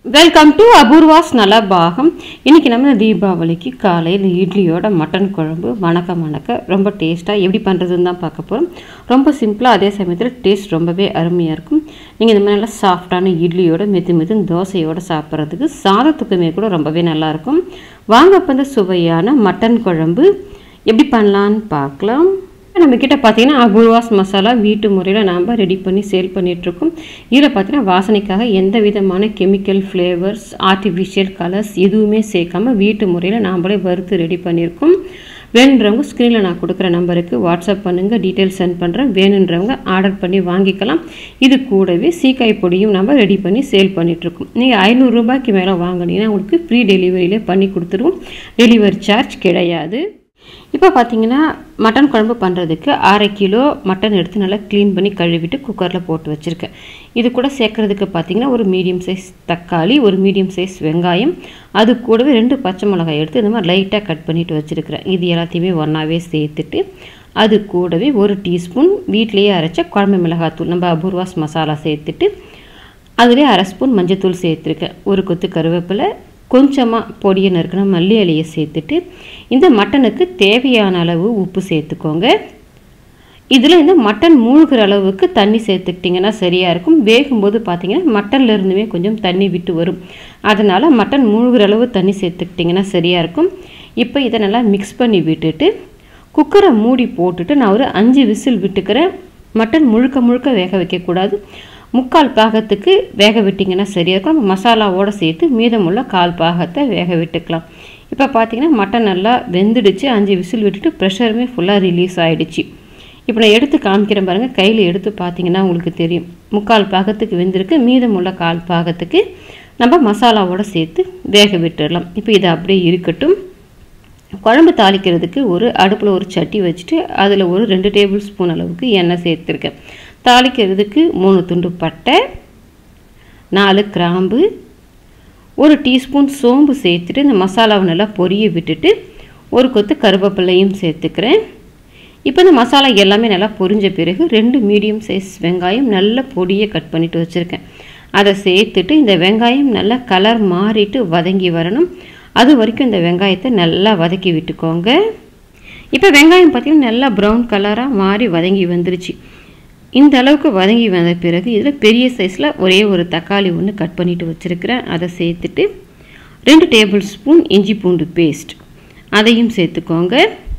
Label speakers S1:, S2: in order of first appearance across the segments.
S1: welcome to Apoorva's நலபாகம் இன்னைக்கு நம்ம தீபாவளிக்கு காலையில் இட்லியோட மட்டன் குழம்பு மணக்க மணக்க ரொம்ப டேஸ்ட்டாக எப்படி பண்ணுறதுன்னு தான் பார்க்க போகிறோம் ரொம்ப சிம்பிளாக அதே சமயத்தில் டேஸ்ட் ரொம்பவே அருமையாக இருக்கும் நீங்கள் இந்த மாதிரி நல்லா சாஃப்டான இட்லியோட மெது மெது தோசையோட சாப்பிட்றதுக்கு சாதத்துக்குமே கூட ரொம்பவே நல்லாயிருக்கும் வாங்க இப்போ இந்த சுவையான மட்டன் குழம்பு எப்படி பண்ணலான்னு பார்க்கலாம் நம்ம கிட்ட பார்த்தீங்கன்னா அபூர்வாஸ் மசாலா வீட்டு முறையில் நாம் ரெடி பண்ணி சேல் பண்ணிகிட்ருக்கோம் இதில் பார்த்தீங்கன்னா வாசனைக்காக எந்த விதமான கெமிக்கல் ஃப்ளேவர்ஸ் ஆர்டிஃபிஷியல் கலர்ஸ் எதுவுமே சேர்க்காம வீட்டு முறையில் நாம்ளே வறுத்து ரெடி பண்ணியிருக்கோம் வேணுன்றவங்க ஸ்க்ரீனில் நான் கொடுக்குற நம்பருக்கு வாட்ஸ்அப் பண்ணுங்கள் டீட்டெயில்ஸ் சென்ட் பண்ணுறேன் வேணுன்றவங்க ஆர்டர் பண்ணி வாங்கிக்கலாம் இது கூடவே சீக்காய் பொடியும் நம்ம ரெடி பண்ணி சேல் பண்ணிகிட்ருக்கோம் நீங்கள் ஐநூறுரூபாய்க்கு மேலே வாங்கினீங்கன்னா உங்களுக்கு ஃப்ரீ டெலிவரியிலே பண்ணி கொடுத்துருவோம் டெலிவரி சார்ஜ் கிடையாது இப்போ பார்த்தீங்கன்னா மட்டன் குழம்பு பண்ணுறதுக்கு அரை கிலோ மட்டன் எடுத்து நல்லா க்ளீன் பண்ணி கழுவிட்டு குக்கரில் போட்டு வச்சுருக்கேன் இது கூட சேர்க்குறதுக்கு பார்த்தீங்கன்னா ஒரு மீடியம் சைஸ் தக்காளி ஒரு மீடியம் சைஸ் வெங்காயம் அது கூடவே ரெண்டு பச்சை மிளகாய் எடுத்து இந்த மாதிரி லைட்டாக கட் பண்ணிவிட்டு வச்சுருக்கிறேன் இது எல்லாத்தையுமே ஒன்றாவே சேர்த்துட்டு அது கூடவே ஒரு டீஸ்பூன் வீட்டிலேயே அரைச்ச குழம்பு மிளகாத்தூள் நம்ம அபூர்வாஸ் மசாலா சேர்த்துட்டு அதுலேயே அரை ஸ்பூன் மஞ்சத்தூள் சேர்த்துருக்கேன் ஒரு கொத்து கருவேப்பிலை கொஞ்சமாக பொடியை நறுக்கின மல்லி இலையை சேர்த்துட்டு இந்த மட்டனுக்கு தேவையான அளவு உப்பு சேர்த்துக்கோங்க இதில் இந்த மட்டன் மூழ்கிற அளவுக்கு தண்ணி சேர்த்துக்கிட்டிங்கன்னா சரியாக இருக்கும் வேகும்போது பார்த்தீங்கன்னா மட்டனில் இருந்துமே கொஞ்சம் தண்ணி விட்டு வரும் அதனால் மட்டன் மூழ்கிற அளவு தண்ணி சேர்த்துக்கிட்டிங்கன்னா சரியாக இருக்கும் இப்போ இதை நல்லா மிக்ஸ் பண்ணி விட்டுட்டு குக்கரை மூடி போட்டுட்டு நான் ஒரு அஞ்சு விசில் விட்டுக்கிறேன் மட்டன் முழுக்க முழுக்க வேக வைக்கக்கூடாது முக்கால் பாகத்துக்கு வேக விட்டிங்கன்னா சரியாக இருக்கும் நம்ம மசாலாவோடு சேர்த்து மீதமுள்ள கால் பாகத்தை வேக விட்டுக்கலாம் இப்போ பார்த்தீங்கன்னா மட்டன் நல்லா வெந்துடுச்சு அஞ்சு விசில் விட்டுட்டு ப்ரெஷருமே ஃபுல்லாக ரிலீஸ் ஆகிடுச்சு இப்போ நான் எடுத்து காமிக்கிறேன் பாருங்கள் கையில் எடுத்து பார்த்தீங்கன்னா உங்களுக்கு தெரியும் முக்கால் பாகத்துக்கு வெந்திருக்கு மீதமுள்ள கால் பாகத்துக்கு நம்ம மசாலாவோடு சேர்த்து வேக விட்டுடலாம் இப்போ இது அப்படியே இருக்கட்டும் குழம்பு தாளிக்கிறதுக்கு ஒரு அடுப்பில் ஒரு சட்டி வச்சுட்டு அதில் ஒரு ரெண்டு டேபிள் ஸ்பூன் அளவுக்கு எண்ணெய் சேர்த்துருக்கேன் தாளிக்கிறதுக்கு மூணு துண்டு பட்டை நாலு கிராம்பு ஒரு டீஸ்பூன் சோம்பு சேர்த்துட்டு இந்த மசாலாவை நல்லா பொரிய விட்டுட்டு ஒரு கொத்து கருவேப்பிலையும் சேர்த்துக்கிறேன் இப்போ இந்த மசாலா எல்லாமே நல்லா பொரிஞ்ச பிறகு ரெண்டு மீடியம் சைஸ் வெங்காயம் நல்ல பொடியை கட் பண்ணிவிட்டு வச்சுருக்கேன் அதை சேர்த்துட்டு இந்த வெங்காயம் நல்லா கலர் மாறிட்டு வதங்கி வரணும் அது வரைக்கும் இந்த வெங்காயத்தை நல்லா வதக்கி விட்டுக்கோங்க இப்போ வெங்காயம் பார்த்திங்கன்னா நல்லா ப்ரௌன் கலராக மாறி வதங்கி வந்துருச்சு இந்த அளவுக்கு வதங்கி வந்த பிறகு இதில் பெரிய சைஸில் ஒரே ஒரு தக்காளி ஒன்று கட் பண்ணிவிட்டு வச்சுருக்கிறேன் அதை சேர்த்துட்டு ரெண்டு டேபிள் ஸ்பூன் இஞ்சி பூண்டு பேஸ்ட் அதையும் சேர்த்துக்கோங்க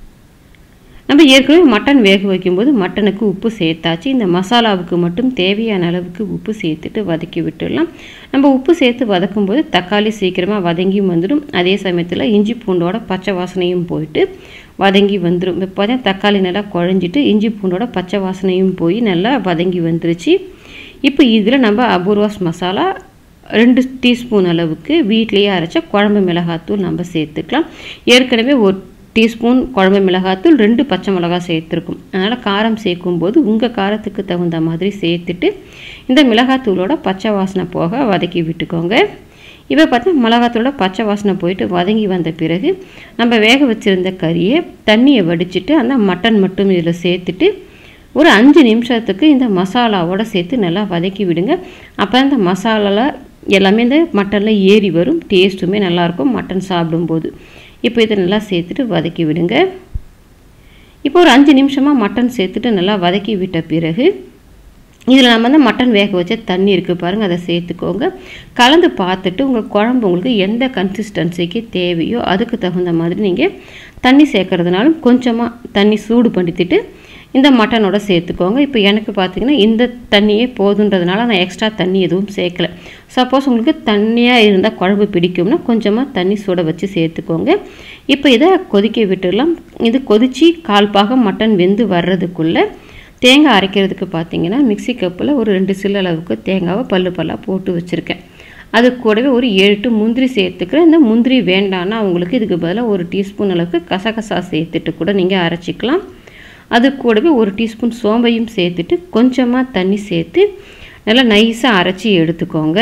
S1: நம்ம ஏற்கனவே மட்டன் வேக வைக்கும்போது மட்டனுக்கு உப்பு சேர்த்தாச்சு இந்த மசாலாவுக்கு மட்டும் தேவையான அளவுக்கு உப்பு சேர்த்துட்டு வதக்கி விட்டுடலாம் நம்ம உப்பு சேர்த்து வதக்கும்போது தக்காளி சீக்கிரமாக வதங்கியும் வந்துடும் அதே சமயத்தில் இஞ்சி பூண்டோட பச்சை வாசனையும் போயிட்டு வதங்கி வந்துடும் இப்போ தான் தக்காளி நல்லா குழஞ்சிட்டு இஞ்சி பூண்டோட பச்சை வாசனையும் போய் நல்லா வதங்கி வந்துருச்சு இப்போ இதில் நம்ம அபூர்வாஸ் மசாலா ரெண்டு டீஸ்பூன் அளவுக்கு வீட்லேயே அரைச்ச குழம்பு மிளகாத்தூள் நம்ம சேர்த்துக்கலாம் ஏற்கனவே ஒரு டீஸ்பூன் குழம்பு மிளகாத்தூள் ரெண்டு பச்சை மிளகாய் சேர்த்துருக்கும் அதனால் காரம் சேர்க்கும்போது உங்கள் காரத்துக்கு தகுந்த மாதிரி சேர்த்துட்டு இந்த மிளகாத்தூளோட பச்சை வாசனை போக வதக்கி விட்டுக்கோங்க இப்போ பார்த்தா மிளகாத்தூளோட பச்சை வாசனை போயிட்டு வதங்கி வந்த பிறகு நம்ம வேக வச்சுருந்த கறியை தண்ணியை வடிச்சிட்டு அந்த மட்டன் மட்டும் இதில் சேர்த்துட்டு ஒரு அஞ்சு நிமிஷத்துக்கு இந்த மசாலாவோட சேர்த்து நல்லா வதக்கி விடுங்க அப்போ இந்த மசாலாவில் எல்லாமே இந்த மட்டனில் ஏறி வரும் டேஸ்ட்டுமே நல்லாயிருக்கும் மட்டன் சாப்பிடும்போது இப்போ இதை நல்லா சேர்த்துட்டு வதக்கி விடுங்க இப்போ ஒரு அஞ்சு நிமிஷமாக மட்டன் சேர்த்துட்டு நல்லா வதக்கி விட்ட பிறகு இதில் நம்ம வந்து மட்டன் வேக வச்ச தண்ணி இருக்குது பாருங்கள் அதை சேர்த்துக்கோங்க கலந்து பார்த்துட்டு உங்கள் குழம்பு உங்களுக்கு எந்த கன்சிஸ்டன்சிக்கு தேவையோ அதுக்கு தகுந்த மாதிரி நீங்கள் தண்ணி சேர்க்குறதுனாலும் கொஞ்சமாக தண்ணி சூடு படுத்திட்டு இந்த மட்டனோட சேர்த்துக்கோங்க இப்போ எனக்கு பார்த்திங்கன்னா இந்த தண்ணியே போதுன்றதுனால நான் எக்ஸ்ட்ரா தண்ணி எதுவும் சேர்க்கல சப்போஸ் உங்களுக்கு தண்ணியாக இருந்தால் குழம்பு பிடிக்கும்னா கொஞ்சமாக தண்ணி சுட வச்சு சேர்த்துக்கோங்க இப்போ இதை கொதிக்க விட்டுடலாம் இது கொதித்து கால் பாகம் மட்டன் வெந்து வர்றதுக்குள்ளே தேங்காய் அரைக்கிறதுக்கு பார்த்தீங்கன்னா மிக்சி கப்பில் ஒரு ரெண்டு சில்லு அளவுக்கு தேங்காவை பல்லு பல்லாக போட்டு வச்சுருக்கேன் அது கூடவே ஒரு ஏழு டு முந்திரி சேர்த்துக்கிறேன் இந்த முந்திரி வேண்டான்னா உங்களுக்கு இதுக்கு பதிலாக ஒரு டீஸ்பூன் அளவுக்கு கசகசா சேர்த்துட்டு கூட நீங்கள் அரைச்சிக்கலாம் அது கூடவே ஒரு டீஸ்பூன் சோம்பையும் சேர்த்துட்டு கொஞ்சமாக தண்ணி சேர்த்து நல்லா நைஸாக அரைச்சி எடுத்துக்கோங்க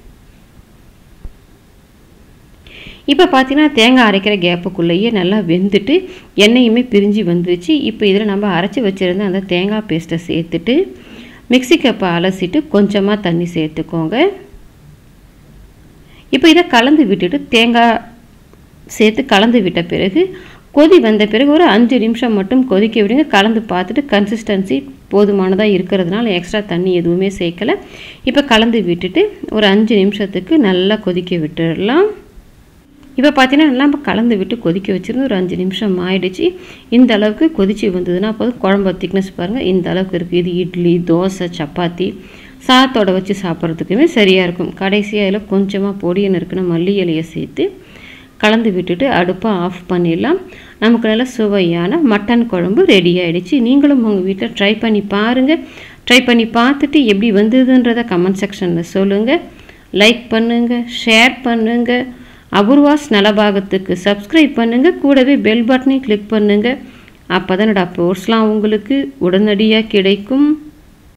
S1: இப்போ பார்த்தீங்கன்னா தேங்காய் அரைக்கிற கேப்புக்குள்ளேயே நல்லா வெந்துட்டு எண்ணெயுமே பிரிஞ்சு வந்துருச்சு இப்போ இதில் நம்ம அரைச்சி வச்சுருந்த அந்த தேங்காய் பேஸ்ட்டை சேர்த்துட்டு மிக்சி கப்பை அலசிட்டு கொஞ்சமாக தண்ணி சேர்த்துக்கோங்க இப்போ இதை கலந்து விட்டுட்டு தேங்காய் சேர்த்து கலந்து விட்ட பிறகு கொதி வந்த பிறகு ஒரு அஞ்சு நிமிஷம் மட்டும் கொதிக்க விடுங்க கலந்து பார்த்துட்டு கன்சிஸ்டன்சி போதுமானதாக இருக்கிறதுனால எக்ஸ்ட்ரா தண்ணி எதுவுமே சேர்க்கலை இப்போ கலந்து விட்டுட்டு ஒரு அஞ்சு நிமிஷத்துக்கு நல்லா கொதிக்க விட்டுடலாம் இப்போ பார்த்தீங்கன்னா நல்லா நம்ம கலந்து விட்டு கொதிக்க வச்சுருந்து ஒரு அஞ்சு நிமிஷம் ஆயிடுச்சு இந்த அளவுக்கு கொதிச்சு வந்ததுன்னா போதும் குழம்பு திக்னஸ் பாருங்கள் இந்த அளவுக்கு இருக்குது இது இட்லி தோசை சப்பாத்தி சாதத்தோட வச்சு சாப்பிட்றதுக்குமே சரியாக இருக்கும் கடைசியாக இதில் கொஞ்சமாக பொடியை நறுக்கின மல்லி இலையை சேர்த்து கலந்து விட்டுட்டு அடுப்பை ஆஃப் பண்ணிடலாம் நமக்கு நல்ல சுவையான மட்டன் குழம்பு ரெடி ஆகிடுச்சு நீங்களும் உங்கள் வீட்டில் ட்ரை பண்ணி பாருங்கள் ட்ரை பண்ணி பார்த்துட்டு எப்படி வந்ததுன்றதை கமெண்ட் செக்ஷனில் சொல்லுங்கள் லைக் பண்ணுங்கள் ஷேர் பண்ணுங்கள் அபூர்வாஸ் நலபாகத்துக்கு சப்ஸ்கிரைப் பண்ணுங்கள் கூடவே பெல் பட்டனையும் கிளிக் பண்ணுங்கள் அப்போ தான் என்னோட போஸ்ட்லாம் உங்களுக்கு உடனடியாக கிடைக்கும்